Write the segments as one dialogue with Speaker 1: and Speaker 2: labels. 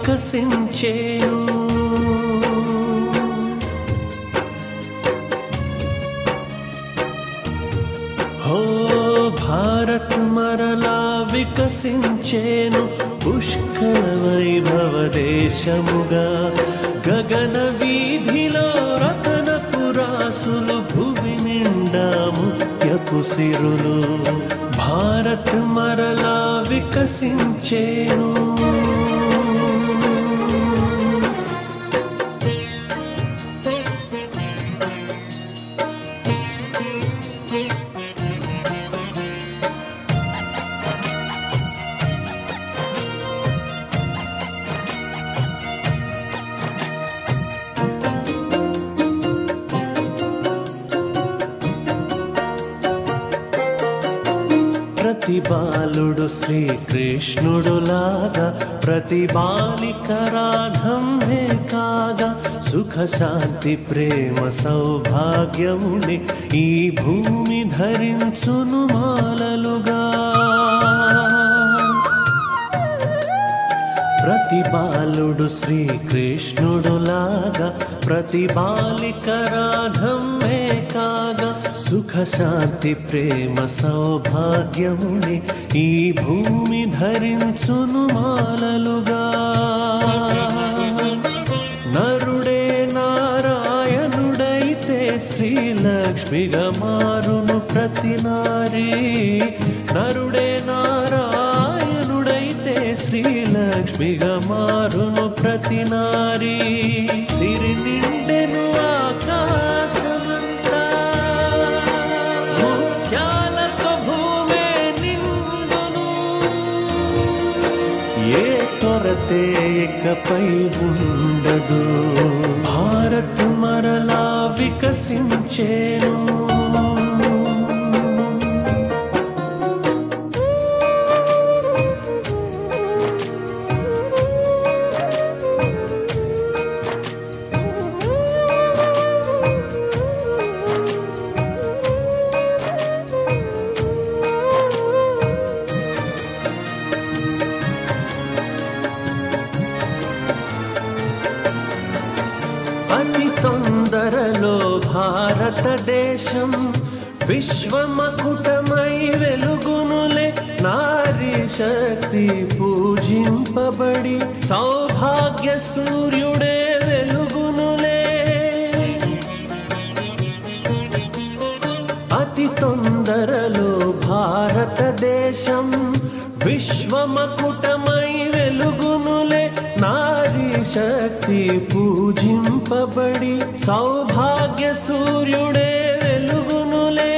Speaker 1: వికసించేను హో భారత్ మరలా వికసించేను పుష్కల వైభవ దేశముగా గగన వీధిలో రతన పురాసులు భువి నిండా ముత్యపు సిరులు భారత్ మరలా వికసించేను ప్రతి బాలుడు శ్రీకృష్ణుడులాగా ప్రతి బాలిక రాధంహే కాగా సుఖ శాంతి ప్రేమ సౌభాగ్యముని ఈ భూమి ధరించును మాలలుగా ప్రతి బాలుడు శ్రీకృష్ణుడులాగా ప్రతి బాలిక రాధమ్మే కాగా సుఖ శాంతి ప్రేమ సౌభాగ్యముని ఈ భూమి ధరించును మాలలుగా నరుడే నారాయణుడైతే శ్రీలక్ష్మిగా మారును ప్రతి నారీ నరుడే నారాయణుడైతే శ్రీలక్ష్మిగా మారును ప్రతి నారీ సిరి నిండెను ఆకాశమంతా ముత్యాలతో భూమే నిండును ఏ కొరతే ఇకపై ఉండదు భారత్ మరలా వికసించేను అతి తొందరలో భారతదేశం విశ్వమకుటమై వెలుగునులే నారీ శక్తి పూజింపబడి సౌభాగ్య సూర్యుడే వెలుగునులే అతి తొందరలో భారతదేశం విశ్వమకుటమై వెలుగునులే నారీ శక్తి పూజింపబడి సౌభాగ్య సూర్యుడే వెలుగునులే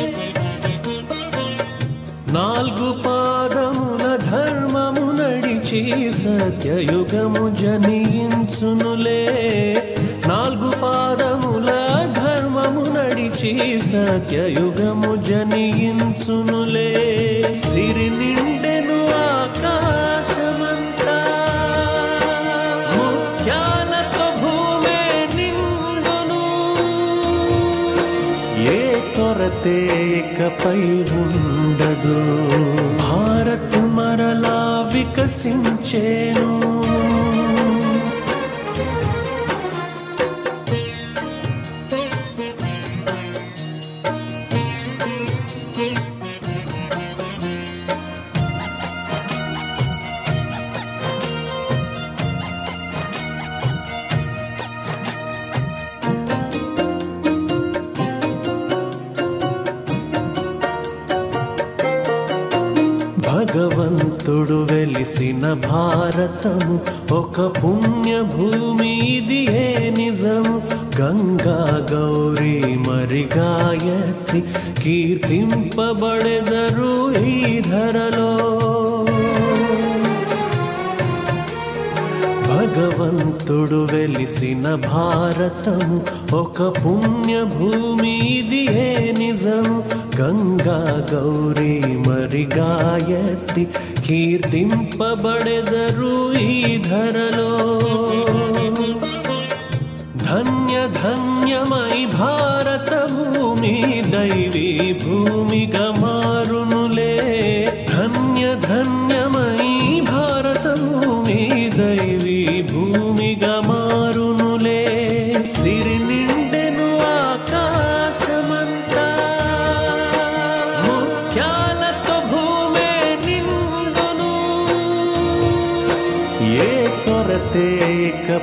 Speaker 1: నాలుగు పాదముల ధర్మము నడిచి సత్యయుగము జనించునులే నాలుగు పాదముల ధర్మము నడిచి సత్యయుగము జనించునులే సిరి నిండెను ఆకాశమంతా ముత్యాలతో భూమే నిండును ఏ కొరతే ఇకపై ఉండదు భారత్ మరలా వికసించేను భగవంతుడు వెలిసిన భారతము ఒక పుణ్య భూమి ఇది ఏ నిజము గంగా గౌరీ మరి గాయత్రి కీర్తింపబడెదరు ఈ ధరలో భగవంతుడు వెలిసిన భారతము ఒక పుణ్య భూమి ఇది ఏ నిజం గంగా గౌరీ మరి గాయత్రి కీర్తింపబడెదరు ఈ ధరలో ధన్య ధన్యమై భారత భూమి దైవీ భూమిగా మారునులే ధన్య ధన్యమై భారత భూమి దైవీ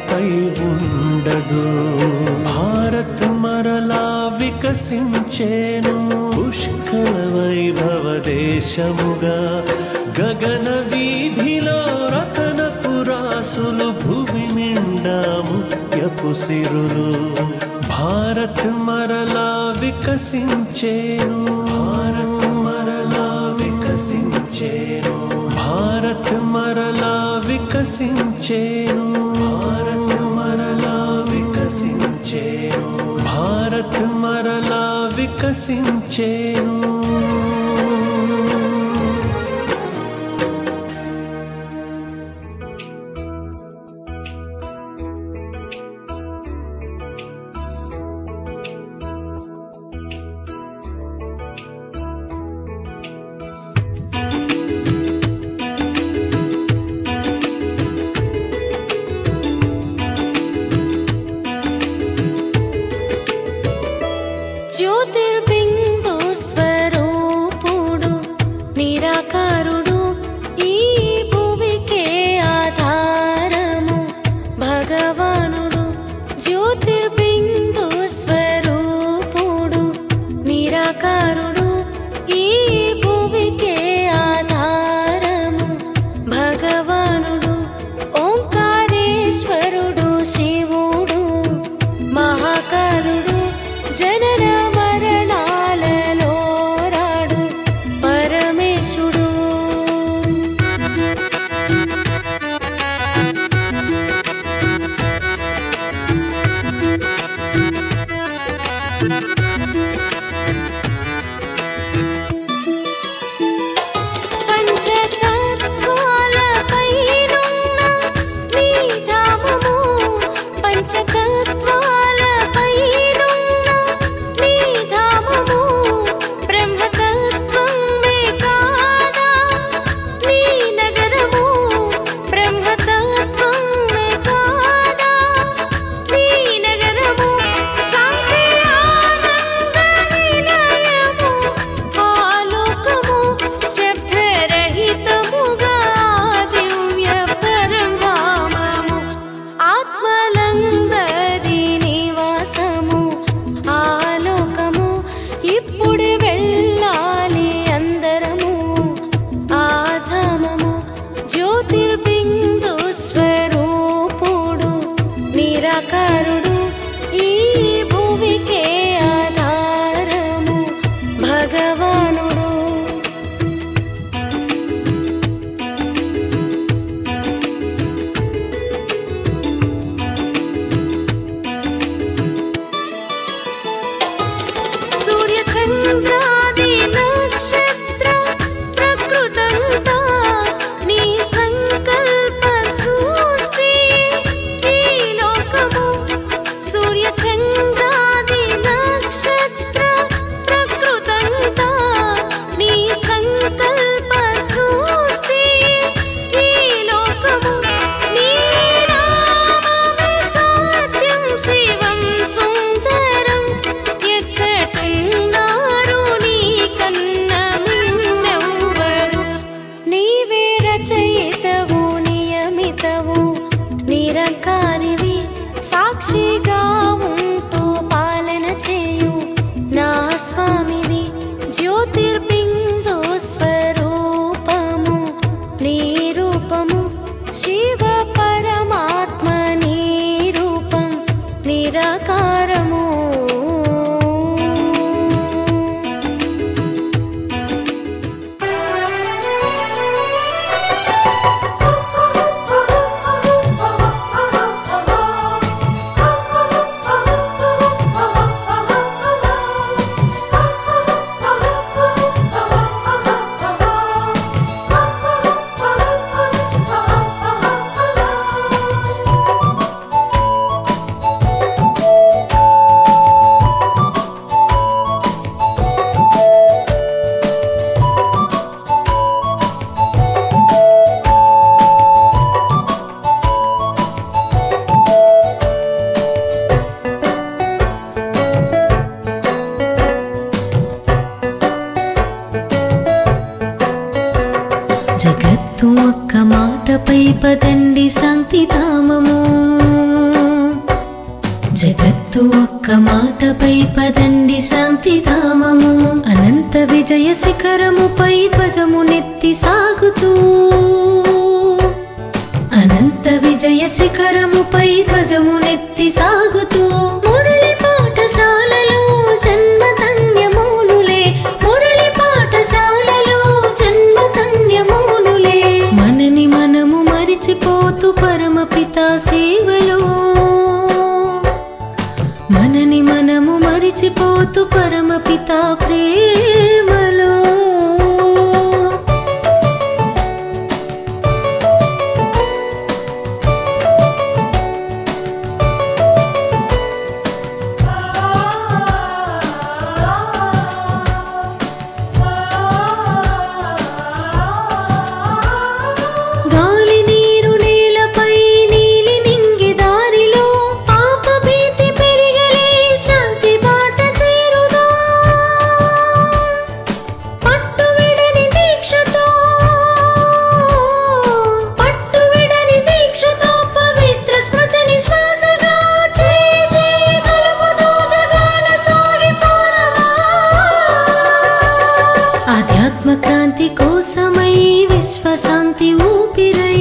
Speaker 1: నేలపై ఉండదు భారత్ మరలా వికసించేను పుష్కల వైభవ దేశముగా గగన వీధిలో రతన పురాసులు భూమి నిండా ముత్యపు సిరులు భారత్ మరలా వికసించేను భారత్ మరలా వికసించేను భారత్ మరలా వికసించేను భారత్ మరలా వికసించేను భారత్ మరలా వికసించేను
Speaker 2: జ్యోతిర్బిందు స్వరూపుడు నిరాకారుడు ఈ భువికే ఆధారము భగవానుడు జ్యోతిర్బిందు స్వరూపుడు నిరాకారుడు ఈ భువికే ఆధారము భగవానుడు ఓంకారేశ్వరుడు శివుడు మహాకారుడు జనన మరణాలలో రాడు పరమేశుడు పంచతత్వాలపైనున్న నీ ధామము పంచతత్వాలపైనున్న నీ ధామము బ్రహ్మతత్వమే కాదా నీ నగరము బ్రహ్మతత్వమే కాదా నీ నగరము శాంతి ఆనంద నిలయము ఆలోకము శబ్దరహితముగా దివ్య పరంధామము ఆత్మలందరి నివాసము ఆలోకము ఇప్పుడు వెళ్ళాలి అందరము ఆధామము జ్యోతిర్బిందు స్వరూపుడు నిరాకారుడు ఈ భూమికే ఆధారము భగవానుడు సూర్య చంద్రాది నక్షత్ర ప్రకృతంతా నీ సంకల్ప సృష్టి ఈ లోకము సూర్య చంద్రాది నక్షత్ర ప్రకృతంతా నీ సంకల్ప సృష్టి ఈ లోకము నీ నామమే సత్యం శివం సుందరం ఎచ్చటున్నారు నీ కన్న మిన్నెవ్వరు నీవే రచయితవు నియమితవు నిరంకారివి సాక్షిగా ఉంటూ పాలన చేయు నా స్వామివి జ్యోతిర్బిందు స్వరూపము నీ రూపము శివ పరమాత్మ నీ రూపం నిరాకారము జగత్తు ఒక్క మాటపై పదండి శాంతిధామము జగత్తు ఒక్క మాటపై పదండి శాంతి ధామము అనంత విజయ శిఖరముపై ధ్వజము నెత్తి సాగుతూ అనంత విజయ శిఖరముపై ధ్వజము నెత్తి సాగుతూ మురళి పాఠశాలలో జన్మధన్యమౌనులే మురళి పాఠశాలలో జన్మధన్యమౌనులే మనని మనము మరిచిపోతూ పరమపిత సేవలో మనని మనము మరిచిపోతూ పరమపిత ప్రేమలో గాలి నీరు నేలపై నీలి నింగి దారిలో పాప భీతి పెరిగలే శాంతి బాట చేరుదా పట్టు విడని దీక్షతో పట్టు విడని దీక్షతో పవిత్ర స్మృతిని శ్వాసగా చేయి చేయి కలుపుతూ జగాన సాగిపోరమా ఆధ్యాత్మ క్రాంతి కోసమై విశ్వశాంతి ఊపిరై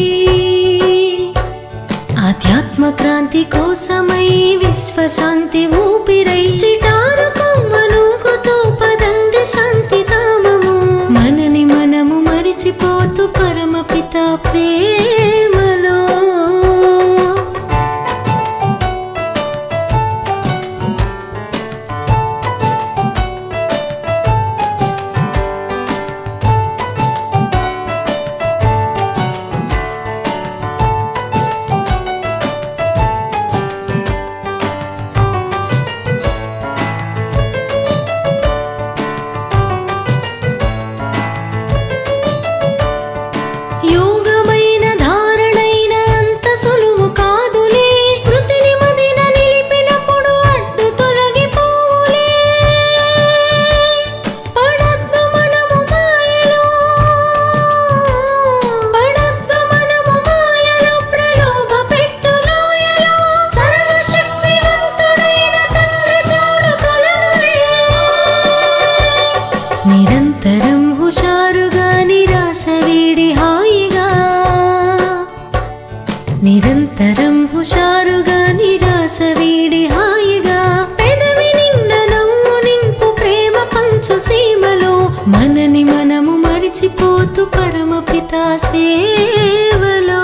Speaker 2: ఆధ్యాత్మ క్రాంతి కోసమై విశ్వశాంతి ఊపిరై చిటారు కొమ్మనూకుతూ పదండి శాంతి ధామము మనని మనము మరిచిపోతూ పరమపిత ప్రేమలో యోగమైన ధారణైన అంత సులువు కాదులే స్మృతిని మదిన నిలిపినప్పుడు అడ్డు తొలగిపోవులే పడద్దు మనము మాయలో పడద్దు మనము మాయలో ప్రలోభ పెట్టు లోయలో సర్వశక్తివంతుడైన తండ్రి తోడు కలనులే నిరంతరం హుషారుగా నిరాశ వీడి హాయిగా నిరంతరం హుషారుగా నిరాశ వీడి హాయిగా పెదవి నింద నవ్వు నింపు ప్రేమ పంచు సీమలో మనని మనము మరిచిపోతూ పరమపిత సేవలో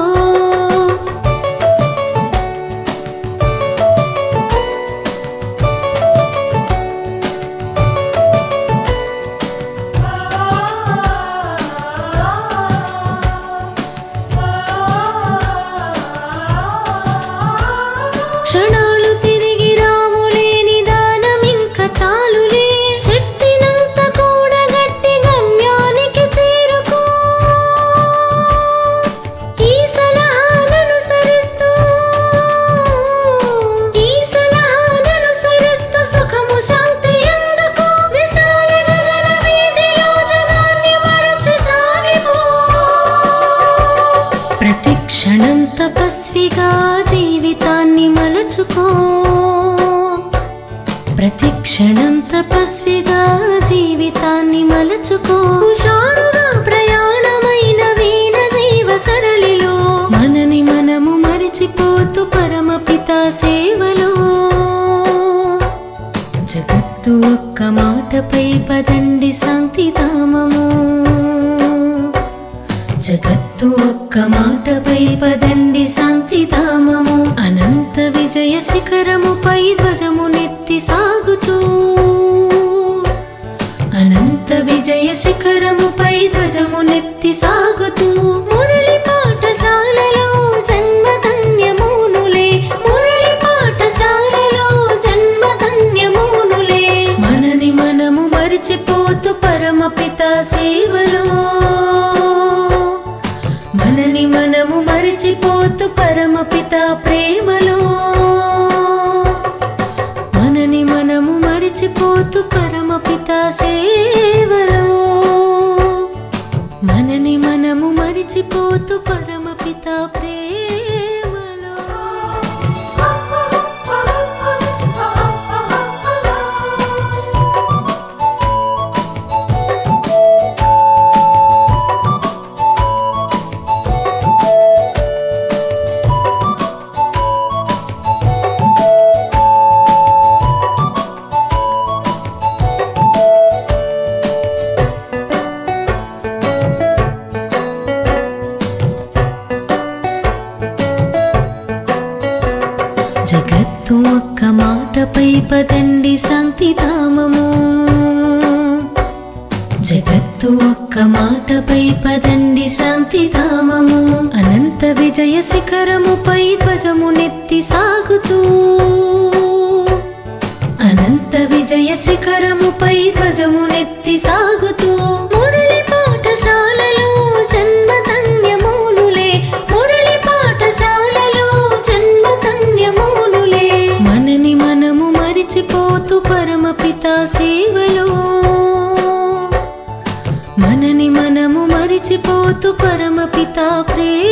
Speaker 2: క్షణాలు తిరిగి రాములేని దానం ఇంకా చాలులే శక్తినంత కూడగట్టి గమ్యానికి చేరుకో ఈ సలహాననుసరిస్తూ ఈ సలహాననుసరిస్తూ సుఖము శాంతి ఎందుకు విశాల గగన వీధిలో జగాన్ని మరచి సాగిపో ప్రతి క్షణం తపస్విగా జీవితాన్ని మలచుకో ప్రతి క్షణం తపస్విగా జీవితాన్ని మలచుకో హుషారుగా ప్రయాణమైన వీణ జీవ సరళిలో మనని మనము మరిచిపోతూ పరమపిత సేవలో జగత్తు ఒక్క మాటపై పదండి శాంతి ధామము జగత్తు ఒక్క మాటపై పదండి శాంతి ధామము అనంత విజయ శిఖరముపై ధ్వజము నెత్తి సాగుతూ అనంత విజయ శిఖరముపై ధ్వజము నెత్తి సాగుతూ మురళి పాఠశాలలో జన్మధన్యమౌనులే మురళి పాఠశాలలో జన్మధన్యమౌనులే మనని మనము మరిచిపోతూ పరమపిత సేవలో మనని మనము మరిచిపోతూ పరమపిత ప్రేమలో మనని మనము మరిచిపోతూ పరమపిత సేవలో మనని మనము మరిచిపోతూ పరమపిత ప్రేమలో జగత్తు ఒక్క మాటపై పదండి శాంతిధామము అనంత విజయ శిఖరముపై ధ్వజము నెత్తి సాగుతూ అనంత విజయ శిఖరముపై ధ్వజము నెత్తి సాగుతూ మురళి పాఠశాలలో జన్మధన్యమౌనులే మురళి పాఠశాలలో జన్మధన్యమౌనులే మనని మనము మరిచిపోతూ పరమపిత సేవలో మనని మనము మరిచిపోతూ పరమపిత ప్రేమ